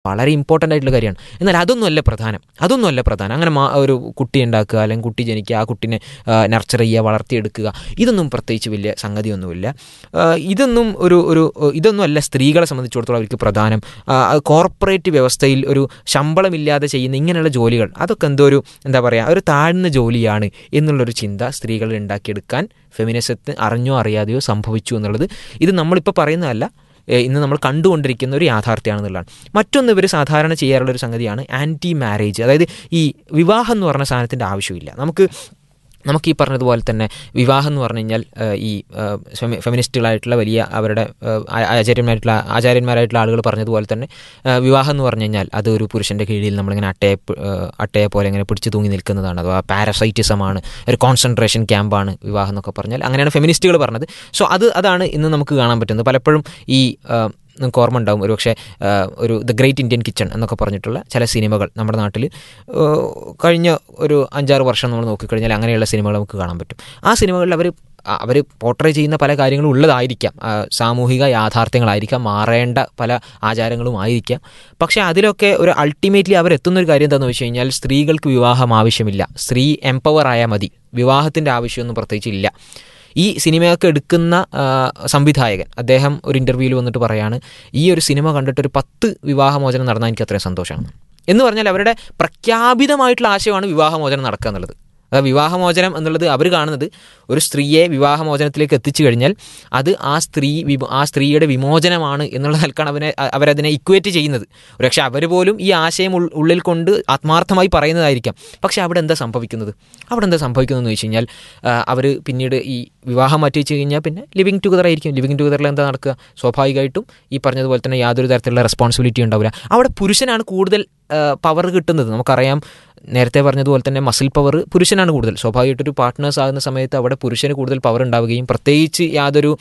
വളരെ ഇമ്പോർട്ടൻ്റ് ആയിട്ടുള്ള കാര്യമാണ് എന്നാൽ അതൊന്നുമല്ല പ്രധാനം അതൊന്നുമല്ല പ്രധാനം അങ്ങനെ മാ ഒരു കുട്ടി ഉണ്ടാക്കുക അല്ലെങ്കിൽ കുട്ടി ജനിക്കുക ആ കുട്ടീനെ നർച്ചർ ചെയ്യുക വളർത്തിയെടുക്കുക ഇതൊന്നും പ്രത്യേകിച്ച് വലിയ സംഗതിയൊന്നുമില്ല ആ, ഇതൊന്നും ഒരു ഒരു ഇതൊന്നും അല്ല സ്ത്രീകളെ സംബന്ധിച്ചിടത്തോളം അവർക്ക് പ്രധാനം കോർപ്പറേറ്റ് വ്യവസ്ഥയിൽ ഒരു ശമ്പളമില്ലാതെ ചെയ്യുന്ന ഇങ്ങനെയുള്ള ജോലികൾ അതൊക്കെ എന്തോ ഒരു എന്താ പറയുക ഒരു താഴ്ന്ന ജോലിയാണ് എന്നുള്ളൊരു ചിന്ത സ്ത്രീകൾ ഉണ്ടാക്കിയെടുക്കാൻ ഫെമിനിസത്തിന് അറിഞ്ഞോ അറിയാതെയോ സംഭവിച്ചു എന്നുള്ളത് ഇത് നമ്മളിപ്പോൾ പറയുന്നതല്ല ഏഹ് ഇന്ന് നമ്മൾ കണ്ടുകൊണ്ടിരിക്കുന്ന ഒരു യാഥാർത്ഥ്യമാണെന്നുള്ളതാണ് മറ്റൊന്ന് ഇവർ സാധാരണ ചെയ്യാറുള്ള ഒരു സംഗതിയാണ് ആൻറ്റി മാരേജ് അതായത് ഈ വിവാഹം എന്ന് പറഞ്ഞ സാധനത്തിൻ്റെ ആവശ്യമില്ല നമുക്ക് നമുക്ക് ഈ പറഞ്ഞതുപോലെ തന്നെ വിവാഹം എന്ന് പറഞ്ഞു കഴിഞ്ഞാൽ ഏഹ് ഈ ഏഹ് ഫെമി- ഫെമിനിസ്റ്റുകളായിട്ടുള്ള വലിയ അവരുടെ ഏഹ് ആ- ആചാര്യന്മാരായിട്ടുള്ള ആചാര്യന്മാരായിട്ടുള്ള ആളുകൾ പറഞ്ഞതുപോലെ തന്നെ ഏഹ് വിവാഹം എന്ന് പറഞ്ഞു കഴിഞ്ഞാൽ അത് ഒരു പുരുഷൻ്റെ കീഴിൽ നമ്മളിങ്ങനെ അട്ടയെ പ്- ഏഹ് അട്ടയെ പോലെ ഇങ്ങനെ പിടിച്ചു തൂങ്ങി നിൽക്കുന്നതാണ് അഥവാ പാരസൈറ്റിസമാണ് ഒരു കോൺസെൻട്രേഷൻ ക്യാമ്പാണ് വിവാഹം എന്നൊക്കെ പറഞ്ഞാൽ അങ്ങനെയാണ് ഫെമിനിസ്റ്റുകൾ പറഞ്ഞത് സോ അത് അതാണ് ഇന്ന് നമുക്ക് കാണാൻ പറ്റുന്നത് പലപ്പോഴും ഈ ഏഹ് നിങ്ങൾക്ക് ഓർമ്മ ഉണ്ടാവും ഒരുപക്ഷെ ഏഹ്, ഒരു ദ ഗ്രേറ്റ് ഇന്ത്യൻ കിച്ചൺ എന്നൊക്കെ പറഞ്ഞിട്ടുള്ള ചില സിനിമകൾ നമ്മുടെ നാട്ടിൽ ഏഹ്, കഴിഞ്ഞ ഒരു അഞ്ചാറ് വർഷം നമ്മൾ നോക്കിക്കഴിഞ്ഞാൽ അങ്ങനെയുള്ള സിനിമകൾ നമുക്ക് കാണാൻ പറ്റും ആ സിനിമകളിൽ അവർ അവർ പോർട്രേ ചെയ്യുന്ന പല കാര്യങ്ങളും ഉള്ളതായിരിക്കാം ആ, സാമൂഹിക യാഥാർത്ഥ്യങ്ങളായിരിക്കാം മാറേണ്ട പല ആചാരങ്ങളും ആയിരിക്കാം പക്ഷേ അതിലൊക്കെ ഒരു അൾട്ടിമേറ്റ്ലി അവരെത്തുന്ന ഒരു കാര്യം എന്താണെന്ന് വെച്ച് കഴിഞ്ഞാൽ സ്ത്രീകൾക്ക് വിവാഹം ആവശ്യമില്ല സ്ത്രീ എംപവർ ആയാൽ മതി വിവാഹത്തിൻ്റെ ആവശ്യമൊന്നും പ്രത്യേകിച്ച് ഇല്ല ഈ സിനിമയൊക്കെ എടുക്കുന്ന ആ, സംവിധായകൻ അദ്ദേഹം ഒരു ഇൻ്റർവ്യൂവിൽ വന്നിട്ട് പറയാണ് ഈ ഒരു സിനിമ കണ്ടിട്ട് ഒരു പത്ത് വിവാഹമോചനം നടന്നാൽ എനിക്ക് അത്രയും സന്തോഷമാണ് എന്ന് പറഞ്ഞാൽ അവരുടെ പ്രഖ്യാപിതമായിട്ടുള്ള ആശയമാണ് വിവാഹമോചനം നടക്കുക എന്നുള്ളത് അതായത് വിവാഹമോചനം എന്നുള്ളത് അവർ കാണുന്നത് ഒരു സ്ത്രീയെ വിവാഹമോചനത്തിലേക്ക് എത്തിച്ചു കഴിഞ്ഞാൽ അത് ആ സ്ത്രീ വിമോ ആ സ്ത്രീയുടെ വിമോചനമാണ് എന്നുള്ള നിലക്കാണ് അവനെ അ- അവരതിനെ ഇക്വേറ്റ് ചെയ്യുന്നത് പക്ഷേ അവർ പോലും ഈ ആശയം ഉൾ- ഉള്ളിൽ കൊണ്ട് ആത്മാർത്ഥമായി പറയുന്നതായിരിക്കാം പക്ഷേ അവിടെ എന്താ സംഭവിക്കുന്നത് അവിടെ എന്താ സംഭവിക്കുന്നതെന്ന് വെച്ച് കഴിഞ്ഞാൽ അവർ പിന്നീട് ഈ വിവാഹം മാറ്റി വെച്ച് കഴിഞ്ഞാൽ പിന്നെ ലിവിങ് ടുഗദർ ആയിരിക്കും ലിവിങ് ടുഗദറിൽ എന്താ നടക്കുക സ്വാഭാവികമായിട്ടും ഈ പറഞ്ഞതുപോലെ തന്നെ യാതൊരു തരത്തിലുള്ള റെസ്പോൺസിബിലിറ്റി ഉണ്ടാവില്ല അവിടെ പുരുഷനാണ് കൂടുതൽ പവർ കിട്ടുന്നത് നമുക്കറിയാം നേരത്തെ പറഞ്ഞതുപോലെ തന്നെ മസിൽ പവർ പുരുഷനാണ് കൂടുതൽ സ്വാഭാവികമായിട്ടൊരു പാർട്ട്നേഴ്സ് ആകുന്ന സമയത്ത് അവിടെ പുരുഷന് കൂടുതൽ പവർ ഉണ്ടാവുകയും പ്രത്യേകിച്ച് യാതൊരു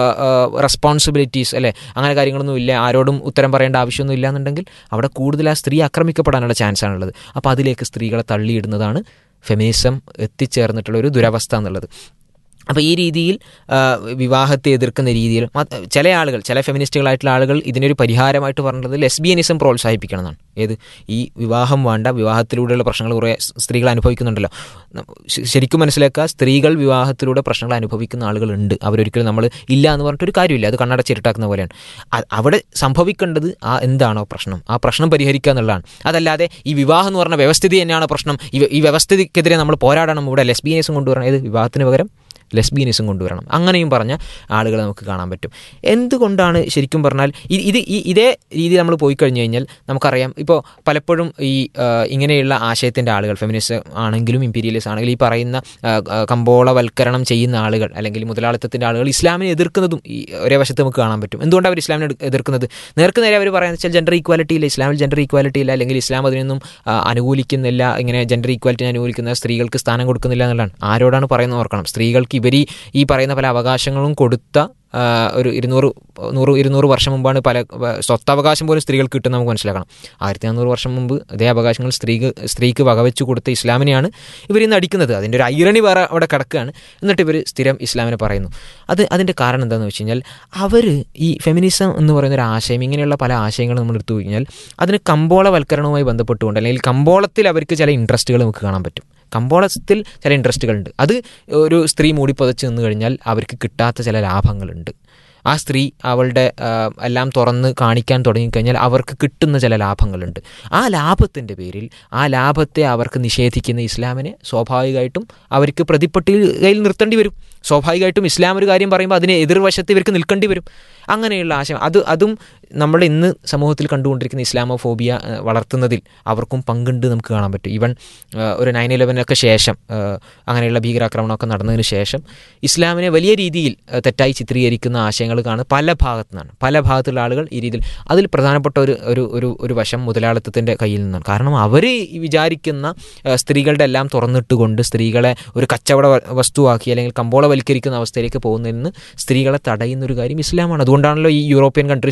റെസ്പോൺസിബിലിറ്റീസ് അല്ലേ അങ്ങനെ കാര്യങ്ങളൊന്നും ഇല്ല ആരോടും ഉത്തരം പറയേണ്ട ആവശ്യമൊന്നും ഇല്ല എന്നുണ്ടെങ്കിൽ അവിടെ കൂടുതൽ ആ സ്ത്രീ ആക്രമിക്കപ്പെടാനുള്ള ചാൻസ് ആണുള്ളത് അപ്പോൾ അതിലേക്ക് സ്ത്രീകളെ തള്ളിയിടുന്നതാണ് ഫെമിനിസം എത്തിച്ചേർന്നിട്ടുള്ള ഒരു ദുരവസ്ഥ എന്നുള്ളത് അപ്പോൾ ഈ രീതിയിൽ ആ, വിവാഹത്തെ എതിർക്കുന്ന രീതിയിൽ മ- ചില ആളുകൾ ചില ഫെമിനിസ്റ്റുകളായിട്ടുള്ള ആളുകൾ ഇതിനൊരു പരിഹാരമായിട്ട് പറഞ്ഞത് ലെസ്ബിയനിസം പ്രോത്സാഹിപ്പിക്കണം എന്നാണ് ഏത് ഈ വിവാഹം വേണ്ട വിവാഹത്തിലൂടെയുള്ള പ്രശ്നങ്ങൾ കുറേ സ് സ്ത്രീകൾ അനുഭവിക്കുന്നുണ്ടല്ലോ ന- ശ- ശരിക്കും മനസ്സിലാക്കുക സ്ത്രീകൾ വിവാഹത്തിലൂടെ പ്രശ്നങ്ങൾ അനുഭവിക്കുന്ന ആളുകളുണ്ട് അവരൊരിക്കലും നമ്മൾ ഇല്ല എന്ന് പറഞ്ഞിട്ടൊരു കാര്യമില്ല അത് കണ്ണടച്ചിരുട്ടാക്കുന്ന പോലെയാണ് അ- അവിടെ സംഭവിക്കേണ്ടത് ആ എന്താണോ പ്രശ്നം ആ പ്രശ്നം പരിഹരിക്കുക എന്നുള്ളതാണ് അതല്ലാതെ ഈ വിവാഹം എന്ന് പറഞ്ഞ വ്യവസ്ഥിതി തന്നെയാണ് പ്രശ്നം ഈ വ്യ- ഈ വ്യവസ്ഥിതിക്കെതിരെ നമ്മൾ പോരാടണം ഇവിടെ ലെസ്ബിയനിസം കൊണ്ടുവരണം ഏത് വിവാഹത്തിന് പകരം ലെസ്ബീനിസം കൊണ്ടുവരണം അങ്ങനെയും പറഞ്ഞ ആളുകളെ നമുക്ക് കാണാൻ പറ്റും എന്തുകൊണ്ടാണ് ശരിക്കും പറഞ്ഞാൽ ഇ- ഇത് ഈ ഇതേ രീതി നമ്മൾ പോയി കഴിഞ്ഞു കഴിഞ്ഞാൽ നമുക്കറിയാം ഇപ്പോൾ പലപ്പോഴും ഈ ആ, ഇങ്ങനെയുള്ള ആശയത്തിൻ്റെ ആളുകൾ ഫെമിനിസ്റ്റ് ആണെങ്കിലും ഇമ്പീരിയലിസ്റ്റ് ആണെങ്കിലും ഈ പറയുന്ന ആ, ആ, കമ്പോളവൽക്കരണം ചെയ്യുന്ന ആളുകൾ അല്ലെങ്കിൽ മുതലാളിത്തത്തിൻ്റെ ആളുകൾ ഇസ്ലാമിനെ എതിർക്കുന്നതും ഈ ഒരേ വശത്ത് നമുക്ക് കാണാൻ പറ്റും എന്തുകൊണ്ടാണ് അവർ ഇസ്ലാമിനെ എട്- എതിർക്കുന്നത് നേർക്ക് നേരെ അവർ പറയുന്നത് വെച്ചാൽ ജെൻഡർ ഈക്വാലിറ്റി ഇല്ല ഇസ്ലാമിൽ ജെൻഡർ ഈക്വാലിറ്റി ഇല്ല അല്ലെങ്കിൽ ഇസ്ലാം അതിനൊന്നും ആ, അനുകൂലിക്കുന്നില്ല ഇങ്ങനെ ജെൻഡർ ഈക്വാലിറ്റിനെ അനുകൂലിക്കുന്ന സ്ത്രീകൾക്ക് സ്ഥാനം കൊടുക്കുന്നില്ല എന്നുള്ളതാണ് ആരോടാണ് പറയുന്നത് ഓർക്കണം സ്ത്രീകൾക്ക് ഇവർ ഈ പറയുന്ന പല അവകാശങ്ങളും കൊടുത്ത ആ, ഒരു ഇരുന്നൂറ് നൂറ് ഇരുന്നൂറ് വർഷം മുമ്പാണ് പല വ- സ്വത്തവകാശം പോലും സ്ത്രീകൾക്ക് കിട്ടുന്നത് നമുക്ക് മനസ്സിലാക്കണം ആയിരത്തി നാനൂറ് വർഷം മുമ്പ് അതേ അവകാശങ്ങൾ സ്ത്രീക്ക് സ്ത്രീക്ക് വകവെച്ചു കൊടുത്ത ഇസ്ലാമിനെയാണ് ഇവർ ഇന്ന് അടിക്കുന്നത് അതിൻ്റെ ഒരു ഐറണി വേറെ അവിടെ കിടക്കുകയാണ് എന്നിട്ട് ഇവർ സ്ഥിരം ഇസ്ലാമിനെ പറയുന്നു അത് അതിൻ്റെ കാരണം എന്താണെന്ന് വെച്ച് കഴിഞ്ഞാൽ അവർ ഈ ഫെമിനിസം എന്ന് പറയുന്ന ഒരു ആശയം ഇങ്ങനെയുള്ള പല ആശയങ്ങളും നമ്മൾ എടുത്തു കഴിഞ്ഞാൽ അതിന് കമ്പോളവൽക്കരണവുമായി ബന്ധപ്പെട്ടുകൊണ്ട് അല്ലെങ്കിൽ കമ്പോളത്തിൽ അവർക്ക് ചില ഇൻട്രസ്റ്റുകൾ നമുക്ക് കാണാൻ പറ്റും കമ്പോളത്തിൽ ചില ഇൻട്രസ്റ്റുകളുണ്ട് അത് ഒരു സ്ത്രീ മൂടിപ്പതച്ച് നിന്ന് കഴിഞ്ഞാൽ അവർക്ക് കിട്ടാത്ത ചില ലാഭങ്ങളുണ്ട് ആ സ്ത്രീ അവളുടെ ആ, എല്ലാം തുറന്ന് കാണിക്കാൻ തുടങ്ങിക്കഴിഞ്ഞാൽ അവർക്ക് കിട്ടുന്ന ചില ലാഭങ്ങളുണ്ട് ആ ലാഭത്തിൻ്റെ പേരിൽ ആ ലാഭത്തെ അവർക്ക് നിഷേധിക്കുന്ന ഇസ്ലാമിനെ സ്വാഭാവികമായിട്ടും അവർക്ക് പ്രതിപ്പട്ടികയിൽ നിർത്തേണ്ടി വരും സ്വാഭാവികമായിട്ടും ഇസ്ലാം ഒരു കാര്യം പറയുമ്പോൾ അതിന് എതിർവശത്ത് ഇവർക്ക് നിൽക്കേണ്ടി വരും അങ്ങനെയുള്ള ആശയം അത് അതും നമ്മുടെ ഇന്ന് സമൂഹത്തിൽ കണ്ടുകൊണ്ടിരിക്കുന്ന ഇസ്ലാമോഫോബിയ ആ, വളർത്തുന്നതിൽ അവർക്കും പങ്കുണ്ട് നമുക്ക് കാണാൻ പറ്റും ഈവൻ ആ, ഒരു നയൻ ഇലവനൊക്കെ ശേഷം ആ, അങ്ങനെയുള്ള ഭീകരാക്രമണമൊക്കെ നടന്നതിന് ശേഷം ഇസ്ലാമിനെ വലിയ രീതിയിൽ ആ, തെറ്റായി ചിത്രീകരിക്കുന്ന ആശയങ്ങൾ കാണുന്നത് പല ഭാഗത്തു നിന്നാണ് പല ഭാഗത്തുള്ള ആളുകൾ ഈ രീതിയിൽ അതിൽ പ്രധാനപ്പെട്ട ഒരു ഒരു ഒരു ഒരു വശം മുതലാളിത്തത്തിൻ്റെ കയ്യിൽ നിന്നാണ് കാരണം അവർ വിചാരിക്കുന്ന ആ, സ്ത്രീകളുടെ എല്ലാം തുറന്നിട്ടുകൊണ്ട് സ്ത്രീകളെ ഒരു കച്ചവട വ- വസ്തുവാക്കി അല്ലെങ്കിൽ കമ്പോളവൽക്കരിക്കുന്ന അവസ്ഥയിലേക്ക് പോകുന്നതിൽ നിന്ന് സ്ത്രീകളെ തടയുന്ന ഒരു കാര്യം ഇസ്ലാമാണ് അതുകൊണ്ടാണല്ലോ ഈ യൂറോപ്യൻ കൺട്രീസിൽ നമ്മൾ നോക്കുക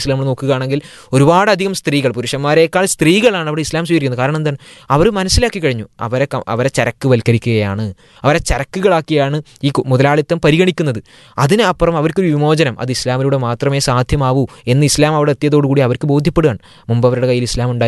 നോക്കുകയാണെങ്കിൽ ഒരുപാടധികം സ്ത്രീകൾ പുരുഷന്മാരെക്കാൾ സ്ത്രീകളാണ് അവിടെ ഇസ്ലാം സ്വീകരിക്കുന്നത് കാരണം എന്താണ് അവർ മനസ്സിലാക്കി കഴിഞ്ഞു അവരെ ക- അവരെ ചരക്കുവൽക്കരിക്കുകയാണ് അവരെ ചരക്കുകളാക്കിയാണ് ഈ കു- മുതലാളിത്തം പരിഗണിക്കുന്നത് അതിനപ്പുറം അവർക്കൊരു വിമോചനം അത് ഇസ്ലാമിലൂടെ മാത്രമേ സാധ്യമാവൂ എന്ന് ഇസ്ലാം അവിടെ എത്തിയതോടുകൂടി അവർക്ക് ബോധ്യപ്പെടുകയാണ് മുമ്പ് അവരുടെ കയ്യിൽ ഇസ്ലാം ഉണ്ടായി